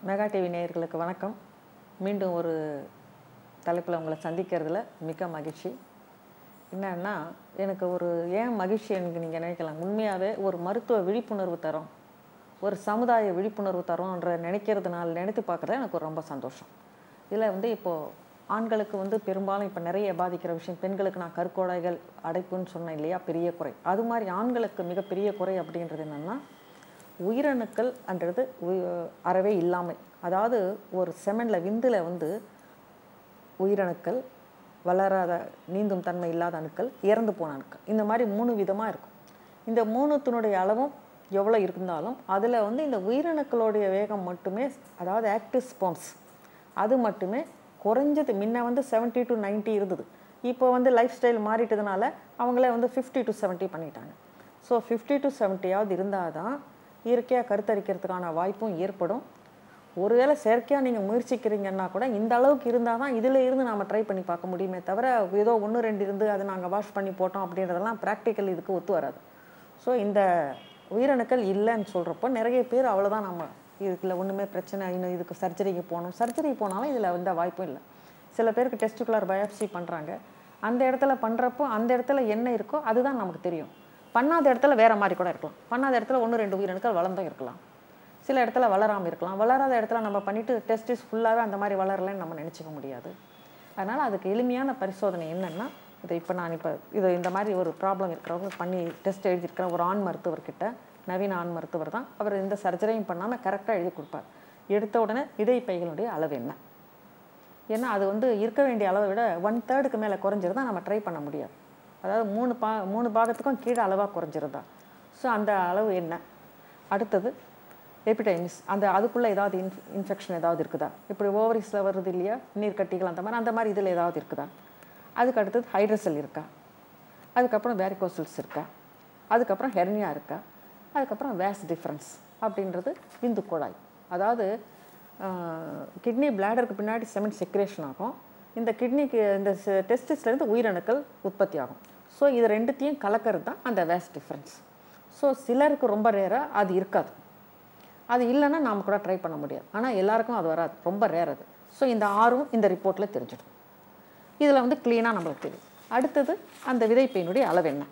mega TV நேயர்களுக்கு வணக்கம் மீண்டும் ஒரு தலைப்பில் உங்களை சந்திக்கிறதுல மிக்க மகிழ்ச்சி என்னன்னா எனக்கு ஒரு ஏன் மகிழ்ச்சி எனக்கு நீங்கள் நினைக்கலாம் உண்மையாகவே ஒரு மருத்துவ விழிப்புணர்வு தரோம் ஒரு சமுதாய விழிப்புணர்வு தரோன்ற நினைக்கிறதுனால நினைத்து பார்க்குறது எனக்கு ரொம்ப சந்தோஷம் இதில் வந்து இப்போது ஆண்களுக்கு வந்து பெரும்பாலும் இப்போ நிறைய பாதிக்கிற விஷயம் பெண்களுக்கு நான் கருக்கோடைகள் அடைப்புன்னு சொன்னேன் இல்லையா பெரிய குறை அது மாதிரி ஆண்களுக்கு மிகப்பெரிய குறை அப்படின்றது என்னென்னா உயிரணுக்கள் அன்றது உயி- அறவே இல்லாமை அதாவது ஒரு செமனில் விந்தில் வந்து உயிரணுக்கள் வளராத நீந்தும் தன்மை இல்லாத அணுக்கள் இறந்து போன அணுக்கள் இந்த மாதிரி மூணு விதமாக இருக்கும் இந்த மூணுத்தினுடைய அளவும் எவ்வளோ இருந்தாலும் அதில் வந்து இந்த உயிரணுக்களுடைய வேகம் மட்டுமே அதாவது ஆக்டிவ் ஸ்பாம்ஸ் அது மட்டுமே குறைஞ்சது முன்ன வந்து 70 டு 90 இருந்தது இப்போ வந்து லைஃப் ஸ்டைல் மாறிட்டதுனால அவங்களே வந்து 50 டு 70 பண்ணிட்டாங்க ஸோ 50 டு 70 ஆவது இருந்தால் தான் இயற்கையாக கருத்தரிக்கிறதுக்கான வாய்ப்பும் ஏற்படும் ஒருவேளை செயற்கையாக நீங்கள் முயற்சிக்கிறீங்கன்னா கூட இந்த அளவுக்கு இருந்தால் தான் இதில் இருந்து நாம் ட்ரை பண்ணி பார்க்க முடியுமே தவிர ஏதோ ஒன்று ரெண்டு இருந்து அதை நாங்கள் வாஷ் பண்ணி போட்டோம் அப்படின்றதெல்லாம் ப்ராக்டிக்கல் இதுக்கு ஒத்து வராது ஸோ இந்த உயிரணுக்கள் இல்லைன்னு சொல்கிறப்போ நிறைய பேர் அவ்வளோதான் நம்ம இதுக்குள்ள ஒன்றுமே பிரச்சனை இன்னும் இதுக்கு சர்ஜரிக்கு போகணும் சர்ஜரி போனாலும் இதில் எந்த வாய்ப்பும் இல்லை சில பேருக்கு டெஸ்டிகுலர் பயாப்சி பண்ணுறாங்க அந்த இடத்துல பண்ணுறப்போ அந்த இடத்துல என்ன இருக்கோ அதுதான் நமக்கு தெரியும் பண்ணாத இடத்துல வேற மாதிரி கூட இருக்கலாம் பண்ணாத இடத்துல ஒன்று ரெண்டு உயிரணுக்கள் வளர்ந்தும் இருக்கலாம் சில இடத்துல வளராமல் இருக்கலாம் வளராத இடத்துல நம்ம பண்ணிவிட்டு டெஸ்டிஸ் ஃபுல்லாகவே அந்த மாதிரி வளரலைன்னு நம்ம நினச்சிக்க முடியாது அதனால் அதுக்கு எளிமையான பரிசோதனை என்னென்னா இது இப்போ நான் இப்போ இது இந்த மாதிரி ஒரு ப்ராப்ளம் இருக்கிறவங்க பண்ணி டெஸ்ட் எழுதியிருக்கிற ஒரு ஆண் மருத்துவர்கிட்ட நவீன ஆண் மருத்துவர் தான் அவர் எந்த சர்ஜரியும் பண்ணாமல் கரெக்டாக எழுதி கொடுப்பார் எடுத்த உடனே இடைப்பைகளுடைய அளவு என்ன ஏன்னா அது வந்து இருக்க வேண்டிய அளவை விட ஒன் தேர்டுக்கு மேலே குறைஞ்சிருந்தா நம்ம ட்ரை பண்ண முடியாது அதாவது மூணு பா மூணு பாகத்துக்கும் கீழே அளவாக குறைஞ்சிருந்தா ஸோ அந்த அளவு என்ன அடுத்தது எபிடைமிஸ் அந்த அதுக்குள்ளே ஏதாவது இன்ஃப் இன்ஃபெக்ஷன் ஏதாவது இருக்குதா இப்படி ஓவரிஸில் வருது இல்லையா நீர் கட்டிகள் அந்த மாதிரி அந்த மாதிரி இதில் ஏதாவது இருக்குதா அதுக்கு அடுத்தது ஹைட்ரசல் இருக்கா அதுக்கப்புறம் வேரிகோசல்ஸ் இருக்கா அதுக்கப்புறம் ஹெர்னியா இருக்கா அதுக்கப்புறம் வேஸ் டிஃப்ரென்ஸ் அப்படின்றது விந்து குழாய் அதாவது கிட்னி பிளாடருக்கு பின்னாடி செமெண்ட் செக்ரேஷன் ஆகும் இந்த கிட்னிக்கு இந்த டெஸ்டிஸ்லேருந்து உயிரணுக்கள் உற்பத்தி ஆகும் ஸோ இது ரெண்டுத்தையும் கலக்கிறது தான் அந்த வேஸ் டிஃப்ரென்ஸ் ஸோ சிலருக்கு ரொம்ப ரேராக அது இருக்காது அது இல்லைன்னா நாம் கூட ட்ரை பண்ண முடியாது ஆனால் எல்லாருக்கும் அது வராது ரொம்ப ரேர் அது ஸோ இந்த ஆறும் இந்த ரிப்போர்ட்டில் தெரிஞ்சிடும் இதில் வந்து க்ளீனாக நம்மளுக்கு தெரியும் அடுத்தது அந்த விதைப்பையினுடைய அளவு என்ன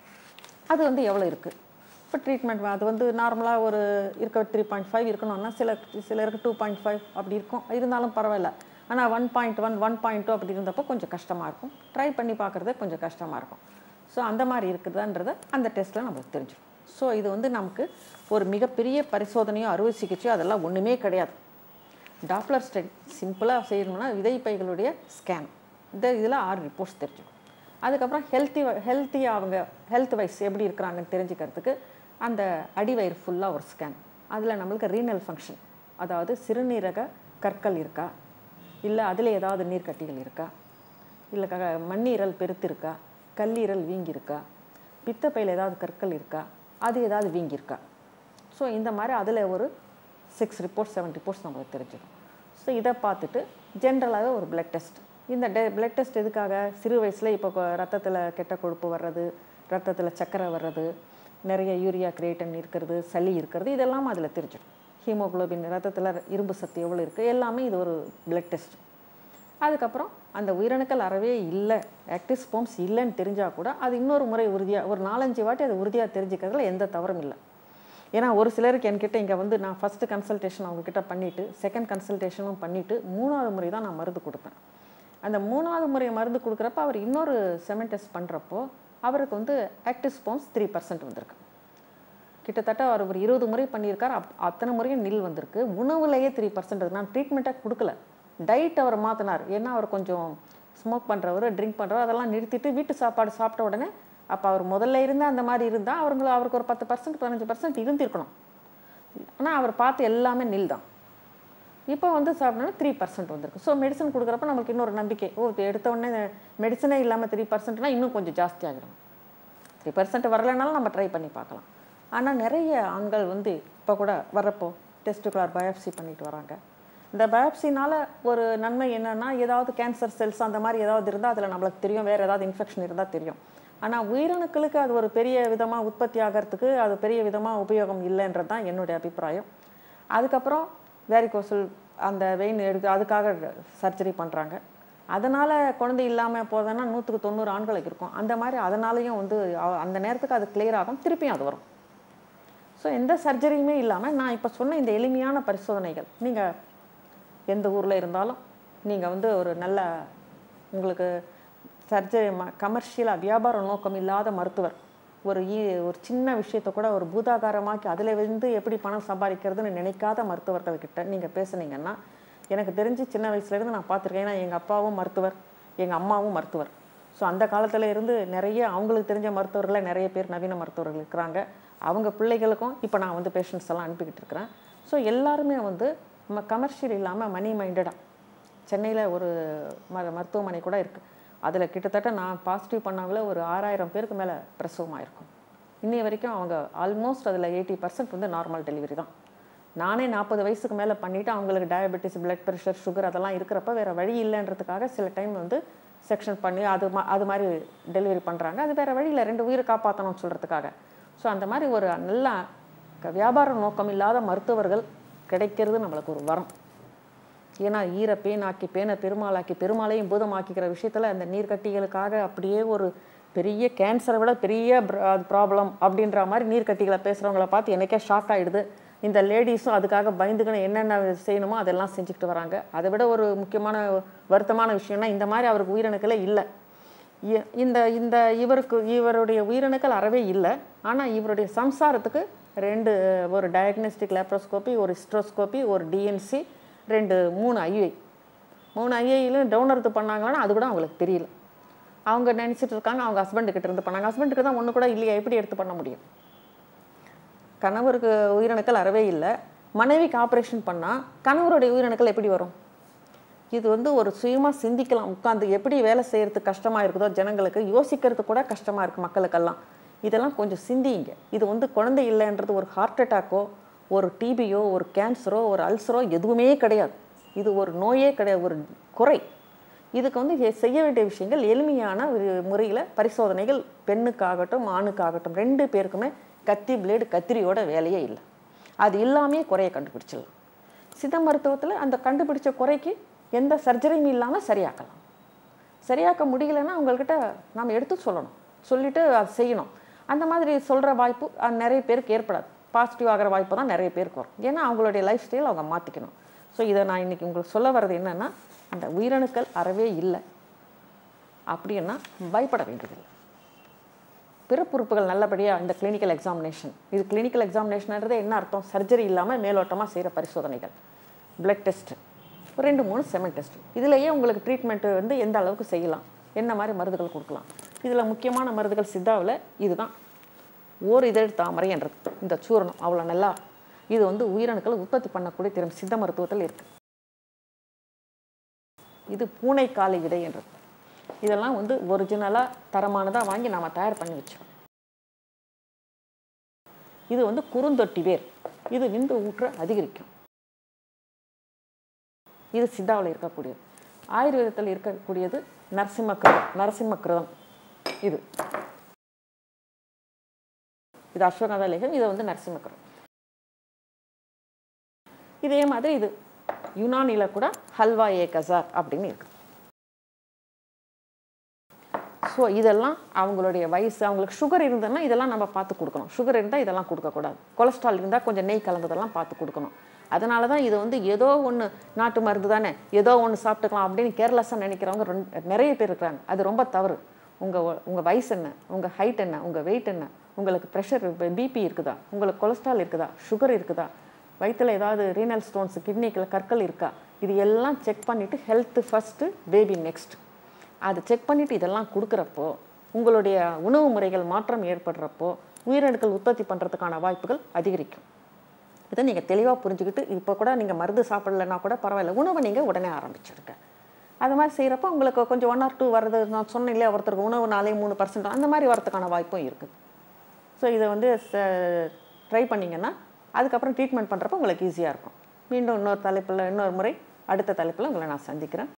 அது வந்து எவ்வளோ இருக்குது இப்போ ட்ரீட்மெண்ட் அது வந்து நார்மலாக ஒரு இருக்க த்ரீ பாயிண்ட் ஃபைவ் இருக்கணும்னா சில சிலருக்கு டூ பாயிண்ட் ஃபைவ் அப்படி இருக்கும் இருந்தாலும் பரவாயில்ல ஆனால் one point one one point two அப்படி இருந்தப்போ கொஞ்சம் கஷ்டமாக இருக்கும் ட்ரை பண்ணி பார்க்குறதே கொஞ்சம் கஷ்டமாக இருக்கும் ஸோ அந்த மாதிரி இருக்குதான்றத அந்த டெஸ்ட்டில் நம்மளுக்கு தெரிஞ்சிடும் ஸோ இது வந்து நமக்கு ஒரு மிகப்பெரிய பரிசோதனையோ அறுவை சிகிச்சையோ அதெல்லாம் ஒன்றுமே கிடையாது டாப்லர் ஸ்டடி சிம்பிளாக செய்யணும்னா விதைப்பைகளுடைய ஸ்கேன் இந்த இதில் ஆறு ரிப்போர்ட்ஸ் தெரிஞ்சுக்கும் அதுக்கப்புறம் ஹெல்த்தி ஹெல்த்தியாக அவங்க ஹெல்த் வைஸ் எப்படி இருக்கிறாங்கன்னு தெரிஞ்சுக்கிறதுக்கு அந்த அடிவயிறு ஃபுல்லாக ஒரு ஸ்கேன் அதில் நம்மளுக்கு ரீனல் ஃபங்க்ஷன் அதாவது சிறுநீரக கற்கள் இருக்கா இல்லை அதில் ஏதாவது நீர்க்கட்டிகள் இருக்கா இல்லை க மண்ணீரல் பெருத்து இருக்கா கல்லீரல் வீங்கியிருக்கா பித்தப்பையில் ஏதாவது கற்கள் இருக்கா அது ஏதாவது வீங்கியிருக்கா ஸோ இந்த மாதிரி அதில் ஒரு சிக்ஸ் ரிப்போர்ட்ஸ் செவன் ரிப்போர்ட்ஸ் நம்மளுக்கு தெரிஞ்சிடும் ஸோ இதை பார்த்துட்டு ஜென்ரலாகவே ஒரு பிளட் டெஸ்ட் இந்த டெ பிளட் டெஸ்ட் எதுக்காக சிறு வயசில் இப்போ ரத்தத்தில் கெட்ட கொழுப்பு வர்றது ரத்தத்தில் சர்க்கரை வர்றது நிறைய யூரியா கிரியேட்டன் இருக்கிறது சளி இருக்கிறது இதெல்லாம் அதில் தெரிஞ்சிடும் ஹீமோகுளோபின் ரத்தத்தில் இரும்பு சத்து எவ்வளோ இருக்குது எல்லாமே இது ஒரு பிளட் டெஸ்ட் அதுக்கப்புறம் அந்த உயிரணுக்கள் அறவே இல்லை ஆக்டிவ் ஸ்போம்ஸ் இல்லைன்னு தெரிஞ்சால் கூட அது இன்னொரு முறை உறுதியாக ஒரு நாலஞ்சு வாட்டி அது உறுதியாக தெரிஞ்சுக்கிறதுல எந்த தவறும் இல்லை ஏன்னா ஒரு சிலருக்கு என்கிட்ட இங்கே வந்து நான் ஃபஸ்ட்டு கன்சல்டேஷன் அவங்கக்கிட்ட பண்ணிவிட்டு செகண்ட் கன்சல்டேஷனும் பண்ணிவிட்டு மூணாவது முறை தான் நான் மருந்து கொடுப்பேன் அந்த மூணாவது முறை மருந்து கொடுக்குறப்ப அவர் இன்னொரு செமன் டெஸ்ட் பண்ணுறப்போ அவருக்கு வந்து ஆக்டிவ் ஸ்போம்ஸ் த்ரீ பர்சன்ட் வந்திருக்கு கிட்டத்தட்ட அவர் ஒரு இருபது முறை பண்ணியிருக்கார் அப் அத்தனை முறையும் நில் வந்திருக்கு உணவுலேயே த்ரீ பர்சன்ட் நான் ட்ரீட்மெண்ட்டாக கொடுக்கல டயட் அவர் மாற்றினார் ஏன்னா அவர் கொஞ்சம் ஸ்மோக் பண்ணுறவர் ட்ரிங்க் பண்ணுறவர் அதெல்லாம் நிறுத்திட்டு வீட்டு சாப்பாடு சாப்பிட்ட உடனே அப்போ அவர் முதல்ல இருந்தால் அந்த மாதிரி இருந்தால் அவங்கள அவருக்கு ஒரு பத்து பர்சன்ட் பதினஞ்சு பர்சன்ட் இருந்திருக்கணும் ஆனால் அவர் பார்த்து எல்லாமே நில் தான் இப்போ வந்து சாப்பிட்டோன்னா த்ரீ பர்சன்ட் வந்திருக்கு ஸோ மெடிசன் கொடுக்குறப்ப நம்மளுக்கு இன்னொரு நம்பிக்கை ஓ இது எடுத்த உடனே மெடிசனே இல்லாமல் த்ரீ பர்சன்ட்னா இன்னும் கொஞ்சம் ஜாஸ்தி ஆகிடும் த்ரீ பர்சன்ட் வரலைனாலும் நம்ம ட்ரை பண்ணி பார்க்கலாம் ஆனால் நிறைய ஆண்கள் வந்து இப்போ கூட வர்றப்போ டெஸ்ட்டுக்குலார் பயாப்சி பண்ணிட்டு வராங்க இந்த பயாப்சினால் ஒரு நன்மை என்னென்னா ஏதாவது கேன்சர் செல்ஸ் அந்த மாதிரி ஏதாவது இருந்தால் அதில் நம்மளுக்கு தெரியும் வேறு ஏதாவது இன்ஃபெக்ஷன் இருந்தால் தெரியும் ஆனால் உயிரணுக்களுக்கு அது ஒரு பெரிய விதமாக உற்பத்தி ஆகிறதுக்கு அது பெரிய விதமாக உபயோகம் இல்லைன்றது தான் என்னுடைய அபிப்பிராயம் அதுக்கப்புறம் வேரிகோசல் அந்த வெயின் எடுத்து அதுக்காக சர்ஜரி பண்ணுறாங்க அதனால் குழந்தை இல்லாமல் போதன்னா நூற்றுக்கு தொண்ணூறு ஆண்களுக்கு இருக்கும் அந்த மாதிரி அதனாலையும் வந்து அ- அந்த நேரத்துக்கு அது clear ஆகும் திருப்பியும் அது வரும் ஸோ எந்த சர்ஜரியுமே இல்லாமல் நான் இப்போ சொன்ன இந்த எளிமையான பரிசோதனைகள் நீங்கள் எந்த ஊரில் இருந்தாலும் நீங்கள் வந்து ஒரு நல்ல உங்களுக்கு சர்ஜரி ம கமர்ஷியலாக வியாபார நோக்கம் இல்லாத மருத்துவர் ஒரு ஈ ஒரு சின்ன விஷயத்தை கூட ஒரு பூதாகாரமாக்கி அதில் வந்து எப்படி பணம் சம்பாதிக்கிறதுன்னு நினைக்காத மருத்துவர்கள்கிட்ட நீங்கள் பேசுனீங்கன்னா எனக்கு தெரிஞ்சு சின்ன வயசுலேருந்து நான் பார்த்துருக்கேன் ஏன்னா எங்கள் அப்பாவும் மருத்துவர் எங்கள் அம்மாவும் மருத்துவர் ஸோ அந்த காலத்துல இருந்து நிறைய அவங்களுக்கு தெரிஞ்ச மருத்துவர்களே நிறைய பேர் நவீன மருத்துவர்கள் இருக்கிறாங்க அவங்க பிள்ளைகளுக்கும் இப்போ நான் வந்து பேஷண்ட்ஸ் எல்லாம் அனுப்பிக்கிட்டு இருக்கிறேன் ஸோ எல்லாருமே வந்து கமர்ஷியல் இல்லாமல் மணி மைண்டடாக சென்னையில் ஒரு ம மருத்துவமனை கூட இருக்குது அதில் கிட்டத்தட்ட நான் பாசிட்டிவ் பண்ணவங்கள ஒரு ஆறாயிரம் பேருக்கு மேலே பிரசவமாயிருக்கும் இன்னைய வரைக்கும் அவங்க ஆல்மோஸ்ட் அதில் எயிட்டி பர்சன்ட் வந்து நார்மல் டெலிவரி தான் நானே நாற்பது வயசுக்கு மேலே பண்ணிவிட்டு அவங்களுக்கு டயபெட்டிஸ் பிளட் ப்ரெஷர் சுகர் அதெல்லாம் இருக்கிறப்ப வேறு வழி இல்லைன்றதுக்காக சில டைம் வந்து செக்ஷன் பண்ணி அது மா அது மாதிரி டெலிவரி பண்ணுறாங்க அது வேறு வழியில் ரெண்டு உயிரை காப்பாற்றணும்னு சொல்கிறதுக்காக ஸோ அந்த மாதிரி ஒரு நல்ல க- வியாபார நோக்கம் இல்லாத மருத்துவர்கள் கிடைக்கிறது நம்மளுக்கு ஒரு வரம் ஏன்னா ஈர பேனாக்கி பேனை பெருமாளாக்கி பெருமாளையும் பூதமாக்கிக்கிற விஷயத்தில் அந்த நீர்க்கட்டிகளுக்காக அப்படியே ஒரு பெரிய கேன்சரை விட பெரிய ப்ராப்ளம் அப்படின்ற மாதிரி நீர்க்கட்டிகளை பேசுகிறவங்கள பார்த்து எனக்கே ஷாக் ஆகிடுது இந்த லேடிஸும் அதுக்காக பயந்துக்கணும் என்னென்ன செய்யணுமோ அதெல்லாம் செஞ்சுக்கிட்டு வராங்க அதை விட ஒரு முக்கியமான வருத்தமான விஷயம்னா இந்த மாதிரி அவருக்கு உயிரணுக்களே இல்லை இ- இந்த இந்த இவருக்கு இவருடைய உயிரணுக்கள் அறவே இல்லை ஆனால் இவருடைய சம்சாரத்துக்கு ரெண்டு ஒரு டயக்னோஸ்டிக் லேப்ரோஸ்கோப்பி ஒரு ஹிஸ்ட்ரோஸ்கோப்பி ஒரு டிஎன்சி ரெண்டு மூணு ஐஐ மூணு ஐஐலையும் டவுன் எடுத்து பண்ணாங்கன்னா அது கூட அவங்களுக்கு தெரியல அவங்க நினச்சிட்டு இருக்காங்க அவங்க ஹஸ்பண்டு கிட்ட இருந்து பண்ணாங்க ஹஸ்பண்டுக்கு தான் ஒன்று கூட இல்லையா எப்படி எடுத்து பண்ண முடியும் கணவருக்கு உயிரணுக்கள் அறவே இல்லை மனைவிக்கு ஆப்ரேஷன் பண்ணால் கணவருடைய உயிரணுக்கள் எப்படி வரும் இது வந்து ஒரு சுயமாக சிந்திக்கலாம் உட்காந்து எப்படி வேலை செய்யறதுக்கு கஷ்டமாக இருக்குதோ ஜனங்களுக்கு யோசிக்கிறது கூட கஷ்டமாக இருக்குது மக்களுக்கெல்லாம் இதெல்லாம் கொஞ்சம் சிந்திங்க இது வந்து குழந்தை இல்லைன்றது ஒரு ஹார்ட் அட்டாக்கோ ஒரு டிபியோ ஒரு கேன்சரோ ஒரு அல்சரோ எதுவுமே கிடையாது இது ஒரு நோயே கிடையாது ஒரு குறை இதுக்கு வந்து எ- செய்ய வேண்டிய விஷயங்கள் எளிமையான ஒரு முறையில் பரிசோதனைகள் பெண்ணுக்காகட்டும் ஆணுக்காகட்டும் ரெண்டு பேருக்குமே கத்தி பிளேடு கத்திரியோட வேலையே இல்லை அது இல்லாமே குறையை கண்டுபிடிச்சிடலாம் சித்த மருத்துவத்தில் அந்த கண்டுபிடிச்ச குறைக்கு எந்த சர்ஜரியும் இல்லாமல் சரியாக்கலாம் சரியாக்க முடியலன்னா அவங்கக்கிட்ட நம்ம எடுத்து சொல்லணும் சொல்லிட்டு அதை செய்யணும் அந்த மாதிரி சொல்கிற வாய்ப்பு அஹ், நிறைய பேருக்கு ஏற்படாது பாசிட்டிவ் ஆகிற வாய்ப்பு தான் நிறைய பேருக்கு வரும் ஏன்னா அவங்களுடைய லைஃப் ஸ்டைல் அவங்க மாற்றிக்கணும் ஸோ இதை நான் இன்னைக்கு உங்களுக்கு சொல்ல வர்றது என்னென்னா அந்த உயிரணுக்கள் அறவே இல்லை அப்படின்னா பயப்பட வேண்டியதில்லை பிறப்புறுப்புகள் நல்லபடியாக இந்த கிளினிக்கல் எக்ஸாமினேஷன் இது கிளினிக்கல் எக்ஸாமினேஷன்ன்றது என்ன அர்த்தம் சர்ஜரி இல்லாமல் மேலோட்டமாக செய்கிற பரிசோதனைகள் பிளட் டெஸ்ட்டு ரெண்டு மூணு செமன் டெஸ்ட் இதுலேயே உங்களுக்கு ட்ரீட்மெண்ட்டு வந்து எந்த அளவுக்கு செய்யலாம் என்ன மாதிரி மருந்துகள் கொடுக்கலாம் இதில் முக்கியமான மருந்துகள் சித்தாவில் இதுதான் ஓர் இதழ் தாமரை என்றது இந்த சூரணம் அவ்வளோ நல்லா இது வந்து உயிரணுக்களை உற்பத்தி பண்ணக்கூடிய திறம் சித்த மருத்துவத்தில் இருக்குது இது பூனைக்காலை விதை என்றது இதெல்லாம் வந்து ஒரிஜினலாக தரமானதாக வாங்கி நாம் தயார் பண்ணி வச்சோம் இது வந்து குறுந்தொட்டி வேர் இது விந்து ஊற்ற அதிகரிக்கும் இது சித்தாவில் இருக்கக்கூடியது ஆயுர்வேதத்தில் இருக்கக்கூடியது நரசிம்மக்கிருதம் நரசிம்மக்கிருதம் இது இது அஸ்வகந்தா லேகம் இது வந்து நரசிம்மக்கிருதம் இதே மாதிரி இது யுனானில கூட ஹல்வா ஏ கசார் அப்படின்னு இருக்கு ஸோ இதெல்லாம் அவங்களுடைய வயசு அவங்களுக்கு சுகர் இருந்ததுன்னா இதெல்லாம் நம்ம பார்த்து கொடுக்கணும் சுகர் இருந்தால் இதெல்லாம் கொடுக்கக்கூடாது கொலஸ்ட்ரால் இருந்தால் கொஞ்சம் நெய் கலந்ததெல்லாம் பார்த்து கொடுக்கணும் அதனால தான் இது வந்து ஏதோ ஒன்று நாட்டு மருந்து தானே ஏதோ ஒன்று சாப்பிட்டுக்கலாம் அப்படின்னு கேர்லெஸ்ஸாக நினைக்கிறவங்க ரெண்டு நிறைய பேர் இருக்கிறாங்க அது ரொம்ப தவறு உங்கள் உங்கள் வயசு என்ன உங்கள் ஹைட் என்ன உங்கள் வெயிட் என்ன உங்களுக்கு ப்ரெஷர் பிபி இருக்குதா உங்களுக்கு கொலஸ்ட்ரால் இருக்குதா சுகர் இருக்குதா வயித்துல ஏதாவது ரீனல் ஸ்டோன்ஸ் கிட்னிக்கில் கற்கள் இருக்கா இது எல்லாம் செக் பண்ணிவிட்டு ஹெல்த்து ஃபஸ்ட்டு பேபி நெக்ஸ்ட் அதை செக் பண்ணிவிட்டு இதெல்லாம் கொடுக்குறப்போ உங்களுடைய உணவு முறைகள் மாற்றம் ஏற்படுறப்போ உயிரணுக்கள் உற்பத்தி பண்ணுறதுக்கான வாய்ப்புகள் அதிகரிக்கும் இதை நீங்கள் தெளிவாக புரிஞ்சுக்கிட்டு இப்போ கூட நீங்கள் மருந்து சாப்பிடலைன்னா கூட பரவாயில்ல உணவை நீங்கள் உடனே ஆரம்பிச்சிடுங்க அது மாதிரி செய்கிறப்போ உங்களுக்கு கொஞ்சம் ஒன் ஆர் டூ வர்றது நான் சொன்னேன் இல்லையா ஒருத்தருக்கு உணவு நாளே மூணு பர்சன்ட் அந்த மாதிரி வரதுக்கான வாய்ப்பும் இருக்குது ஸோ இதை வந்து ட்ரை பண்ணிங்கன்னா அதுக்கப்புறம் ட்ரீட்மெண்ட் பண்ணுறப்போ உங்களுக்கு ஈஸியாக இருக்கும் மீண்டும் இன்னொரு தலைப்பில் இன்னொரு முறை அடுத்த தலைப்பில் உங்களை நான் சந்திக்கிறேன்